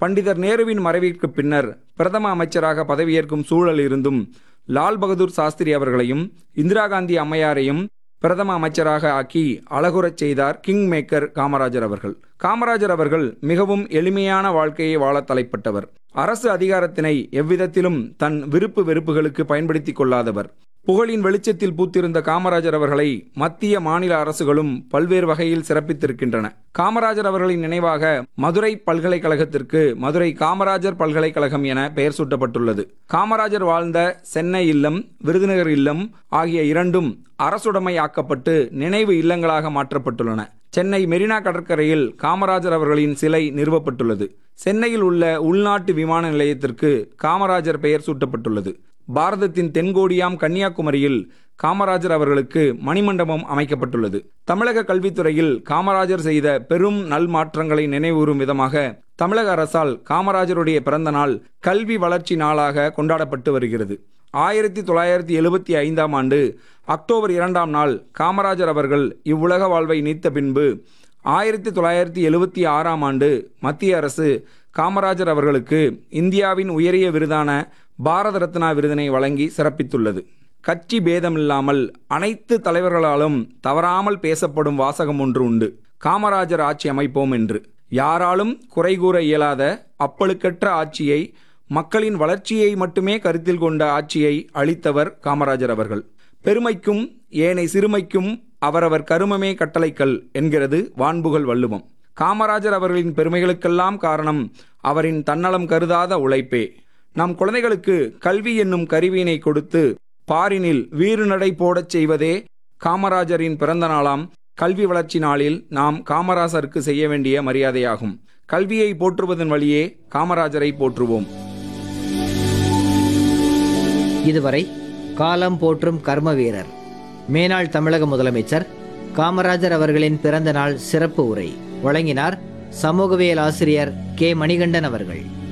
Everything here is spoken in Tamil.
பண்டிதர் நேருவின் மறைவிற்கு பின்னர் பிரதம அமைச்சராக பதவியேற்கும் சூழல் இருந்தும் லால் பகதூர் சாஸ்திரி அவர்களையும் இந்திரா காந்தி அம்மையாரையும் பிரதம அமைச்சராக ஆக்கி அழகுறச் செய்தார் கிங் மேக்கர் காமராஜர் அவர்கள் காமராஜர் அவர்கள் மிகவும் எளிமையான வாழ்க்கையை வாழ தலைப்பட்டவர் அரசு அதிகாரத்தினை எவ்விதத்திலும் தன் விருப்பு வெறுப்புகளுக்கு பயன்படுத்திக் கொள்ளாதவர் புகழின் வெளிச்சத்தில் பூத்திருந்த காமராஜர் அவர்களை மத்திய மாநில அரசுகளும் பல்வேறு வகையில் சிறப்பித்திருக்கின்றன காமராஜர் அவர்களின் நினைவாக மதுரை பல்கலைக்கழகத்திற்கு மதுரை காமராஜர் பல்கலைக்கழகம் என பெயர் சூட்டப்பட்டுள்ளது காமராஜர் வாழ்ந்த சென்னை இல்லம் விருதுநகர் இல்லம் ஆகிய இரண்டும் அரசுடைமை ஆக்கப்பட்டு நினைவு இல்லங்களாக மாற்றப்பட்டுள்ளன சென்னை மெரினா கடற்கரையில் காமராஜர் அவர்களின் சிலை நிறுவப்பட்டுள்ளது சென்னையில் உள்ள உள்நாட்டு விமான நிலையத்திற்கு காமராஜர் பெயர் சூட்டப்பட்டுள்ளது பாரதத்தின் தென்கோடியாம் கன்னியாகுமரியில் காமராஜர் அவர்களுக்கு மணிமண்டபம் அமைக்கப்பட்டுள்ளது தமிழக கல்வித்துறையில் காமராஜர் செய்த பெரும் நல்மாற்றங்களை நினைவுறும் விதமாக தமிழக அரசால் காமராஜருடைய பிறந்த நாள் கல்வி வளர்ச்சி நாளாக கொண்டாடப்பட்டு வருகிறது ஆயிரத்தி தொள்ளாயிரத்தி எழுபத்தி ஐந்தாம் ஆண்டு அக்டோபர் இரண்டாம் நாள் காமராஜர் அவர்கள் இவ்வுலக வாழ்வை நீத்த பின்பு ஆயிரத்தி தொள்ளாயிரத்தி எழுபத்தி ஆறாம் ஆண்டு மத்திய அரசு காமராஜர் அவர்களுக்கு இந்தியாவின் உயரிய விருதான பாரத ரத்னா விருதினை வழங்கி சிறப்பித்துள்ளது கட்சி பேதமில்லாமல் அனைத்து தலைவர்களாலும் தவறாமல் பேசப்படும் வாசகம் ஒன்று உண்டு காமராஜர் ஆட்சி அமைப்போம் என்று யாராலும் குறை கூற இயலாத அப்பழுக்கற்ற ஆட்சியை மக்களின் வளர்ச்சியை மட்டுமே கருத்தில் கொண்ட ஆட்சியை அளித்தவர் காமராஜர் அவர்கள் பெருமைக்கும் ஏனை சிறுமைக்கும் அவரவர் கருமமே கட்டளைக்கல் என்கிறது வான்புகழ் வள்ளுவம் காமராஜர் அவர்களின் பெருமைகளுக்கெல்லாம் காரணம் அவரின் தன்னலம் கருதாத உழைப்பே நம் குழந்தைகளுக்கு கல்வி என்னும் கருவியினை கொடுத்து பாரினில் வீறு நடை போடச் செய்வதே காமராஜரின் பிறந்த நாளாம் கல்வி வளர்ச்சி நாளில் நாம் காமராஜருக்கு செய்ய வேண்டிய மரியாதையாகும் கல்வியை போற்றுவதன் வழியே காமராஜரை போற்றுவோம் இதுவரை காலம் போற்றும் கர்ம வீரர் மேனாள் தமிழக முதலமைச்சர் காமராஜர் அவர்களின் பிறந்த நாள் சிறப்பு உரை வழங்கினார் சமூகவியல் ஆசிரியர் கே மணிகண்டன் அவர்கள்